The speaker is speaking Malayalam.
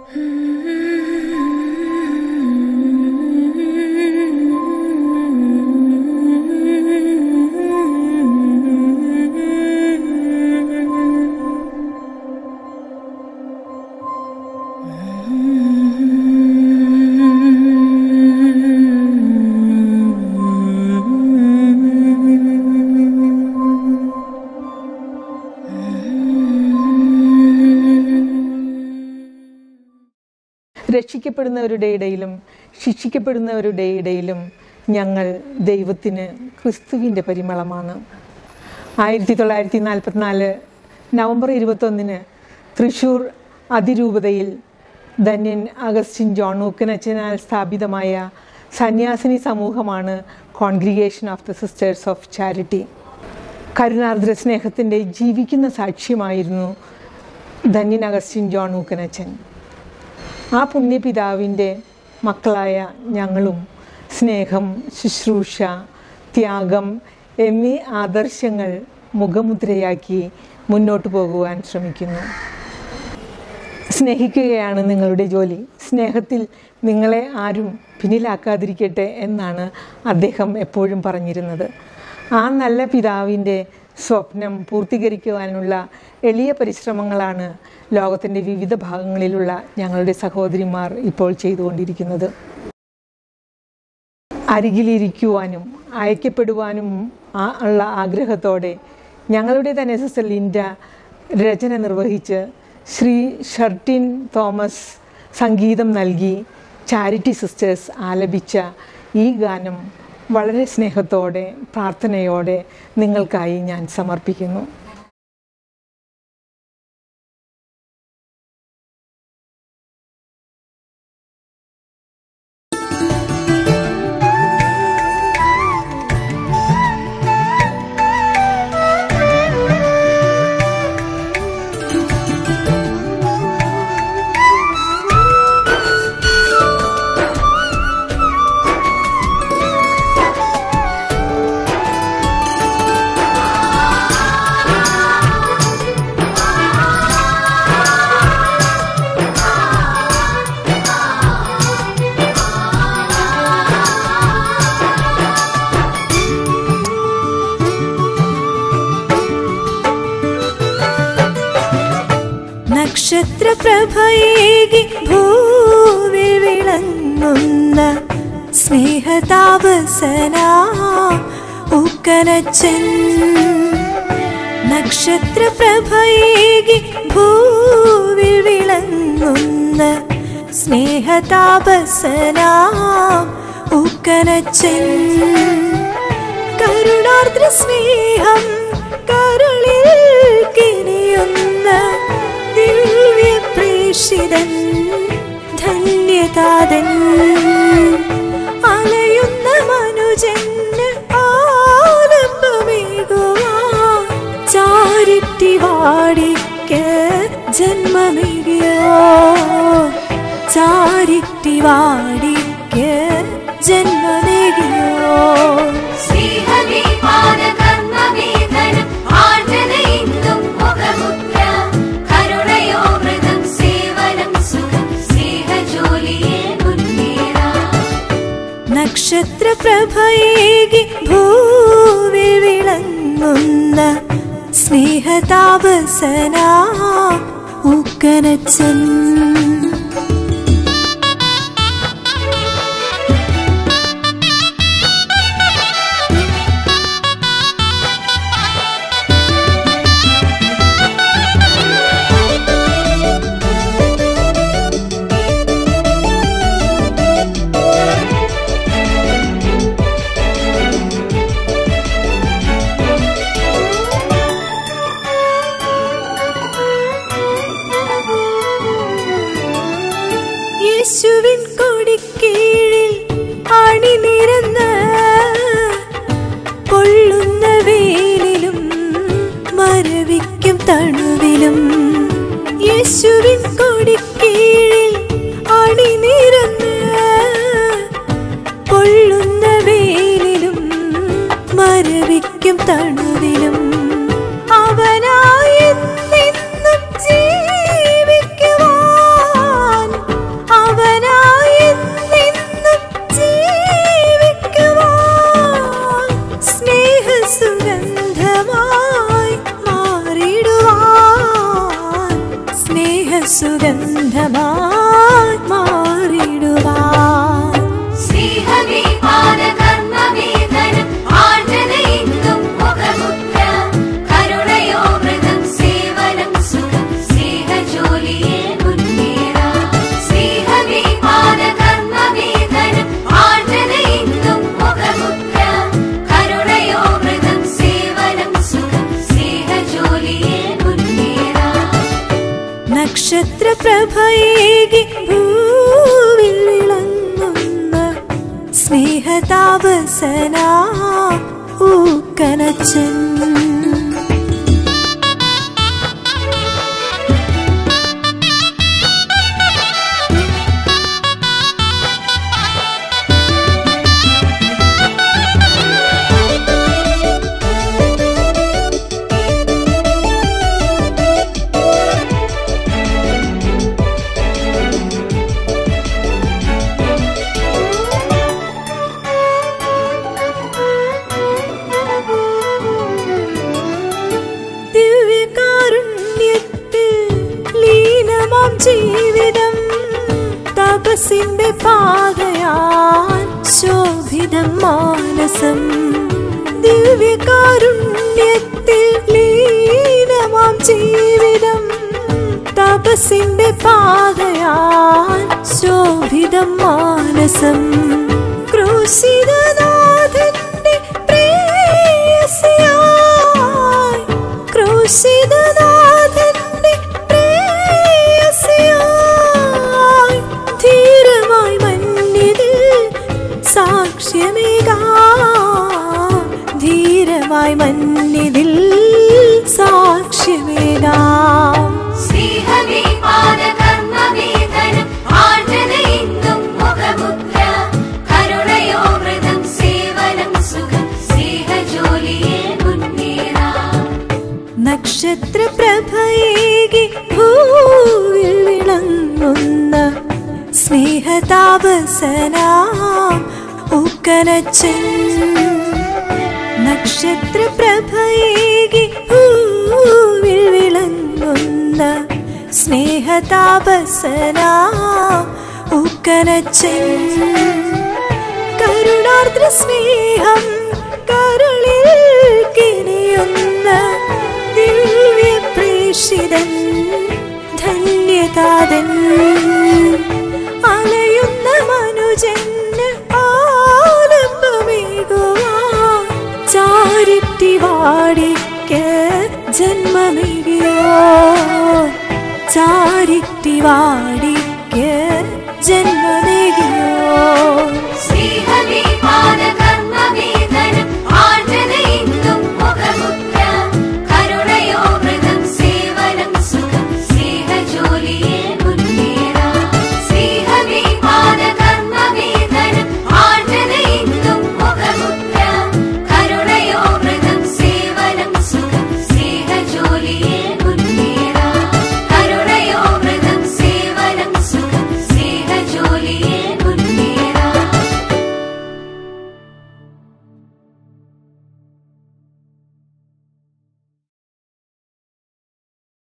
രക്ഷിക്കപ്പെടുന്നവരുടെ ഇടയിലും ശിക്ഷിക്കപ്പെടുന്നവരുടെ ഇടയിലും ഞങ്ങൾ ദൈവത്തിന് ക്രിസ്തുവിൻ്റെ പരിമളമാണ് ആയിരത്തി തൊള്ളായിരത്തി നാൽപ്പത്തിനാല് നവംബർ ഇരുപത്തൊന്നിന് തൃശൂർ അതിരൂപതയിൽ ധന്യൻ അഗസ്റ്റിൻ ജോൺ ഊക്കനച്ചനാൽ സ്ഥാപിതമായ സന്യാസിനി സമൂഹമാണ് congregation of the sisters of charity കരുണാർദ്ര സ്നേഹത്തിൻ്റെ ജീവിക്കുന്ന സാക്ഷ്യമായിരുന്നു ധന്യൻ അഗസ്റ്റിൻ ജോൺ ഊക്കനച്ചൻ ആ പുണ്യപിതാവിൻ്റെ മക്കളായ ഞങ്ങളും സ്നേഹം ശുശ്രൂഷ ത്യാഗം എന്നീ ആദർശങ്ങൾ മുഖമുദ്രയാക്കി മുന്നോട്ട് പോകുവാൻ ശ്രമിക്കുന്നു സ്നേഹിക്കുകയാണ് നിങ്ങളുടെ ജോലി സ്നേഹത്തിൽ നിങ്ങളെ ആരും പിന്നിലാക്കാതിരിക്കട്ടെ എന്നാണ് അദ്ദേഹം എപ്പോഴും പറഞ്ഞിരുന്നത് ആ നല്ല പിതാവിൻ്റെ സ്വപ്നം പൂർത്തീകരിക്കുവാനുള്ള എളിയ പരിശ്രമങ്ങളാണ് ലോകത്തിൻ്റെ വിവിധ ഭാഗങ്ങളിലുള്ള ഞങ്ങളുടെ സഹോദരിമാർ ഇപ്പോൾ ചെയ്തുകൊണ്ടിരിക്കുന്നത് അരികിലിരിക്കുവാനും അയക്കപ്പെടുവാനും ആ- ഉള്ള ആഗ്രഹത്തോടെ ഞങ്ങളുടെ തന്നെ സിസ്റ്റർ ലിൻഡ രചന നിർവഹിച്ച് ശ്രീ ഷർട്ടിൻ തോമസ് സംഗീതം നൽകി ചാരിറ്റി സിസ്റ്റേഴ്സ് ആലപിച്ച ഈ ഗാനം വളരെ സ്നേഹത്തോടെ പ്രാർത്ഥനയോടെ നിങ്ങൾക്കായി ഞാൻ സമർപ്പിക്കുന്നു നക്ഷത്രപ്രഭയേകി ഭൂവിൽ വിളങ്ങുന്ന സ്നേഹതാപസന ഉക്കനച്ചൻ നക്ഷത്രപ്രഭയേകി ഭൂവിൽ വിളങ്ങുന്ന സ്നേഹതാപസന ഉക്കനച്ചൻ കരുണാർദ്ര സ്നേഹം കരളിൽ കിനിയുന്ന ദിവ്യ പ്രേഷിതൻ ധന്യതാതൻ അലയുന്ന മനുജന് ആലംബമേകുവാൻ ചാരിറ്റി വാടിക്ക് ജന്മമേകിയോ ചാരിറ്റി വാടിക്ക് ജന്മമേകിയോ സ്നേഹമേ പാദകർമ്മവേദനം ആർദ്രതയിന്നും മുഖമുദ്ര കരുണയോ മൃതം സേവനം സുഖം സ്നേഹജോലിയെ മുന്നേറാം നക്ഷത്രപ്രഭയേകി ഭൂവിൽ വിളങ്ങുന്ന സ്നേഹതാപസന ഉക്കനച്ചൻ യേശുവിൻ കൊടിക്കീഴിൽ അണിനിരന്ന് പൊള്ളുന്ന വെയിലിലും മരവിക്കും തണുവിലും യേശുവിൻ കൊടിക്കീഴിൽ അണിനിരന്ന് പൊള്ളുന്ന വെയിലിലും മരവിക്കും തണുവിലും അവനായി എന്നെന്നും ജീവിക്കുവാൻ സുഗന്ധമായി മാറിടുവാൻ സ്നേഹമേ പാദകർമ്മമേ ധനം ആർദ്രതയിന്നും മുഖമുദ്ര കരുണയോ മൃതം സേവനം സുഖം സ്നേഹജോലിയെ മുന്നേറാം സ്നേഹമേ പാദകർമ്മമേ ധനം ആർദ്രതയിന്നും മുഖമുദ്ര കരുണയോ മൃതം സേവനം സുഖം സ്നേഹജോലിയെ മുന്നേറാം നക്ഷത്രപ്രഭയേകി ഭൂവിൽ വിളങ്ങുന്ന സ്നേഹതാപസന ഊക്കനച്ചൻ ദിവ്യകാരുണ്യത്തിൽ ലീനമാം ജീവിതം തപസിന്റെ പാതയാൻ ശോഭിതം മാനസം ദിവ്യകാരുണ്യത്തിൽ ലീനമാം ജീവിതം തപസിന്റെ പാതയാൻ ശോഭിതം മാനസം ക്രൂശിതനാഥന്റെ പ്രേയസിയായി ക്രൂശിതനാഥന്റെ പ്രേയസിയായി ധീരമായി മന്നിതിൽ സാക്ഷ്യമേകാം ധീരമായി മന്നിതിൽ സാക്ഷ്യമേകാം സ്നേഹമേ പാദകർമ്മമേ ധനം ആർദ്രതയിന്നും മുഖമുദ്ര കരുണയോ മൃതം സേവനം സുഖം സ്നേഹജോലിയെ മുന്നേറാം നക്ഷത്രപ്രഭയേകി ഭൂവിൽ വിളങ്ങുന്ന സ്നേഹതാപസന ഊക്കനച്ചൻ നക്ഷത്രപ്രഭയേകി ഭൂവിൽ വിളങ്ങുന്ന സ്നേഹതാപസന ഊക്കനച്ചൻ കരുണാർദ്ര സ്നേഹം കരളിൽ കിനിയുന്ന ദിവ്യ പ്രേഷിതൻ ധന്യതാതൻ അലയുന്ന മനുജന് ആലംബമേകുവാൻ ചാരിറ്റി വാടിക്ക് ജന്മമേകിയോ ചാരിറ്റി വാടിക്ക് ജന്മമേകിയോ സ്നേഹമേ പാദകർമ്മമേ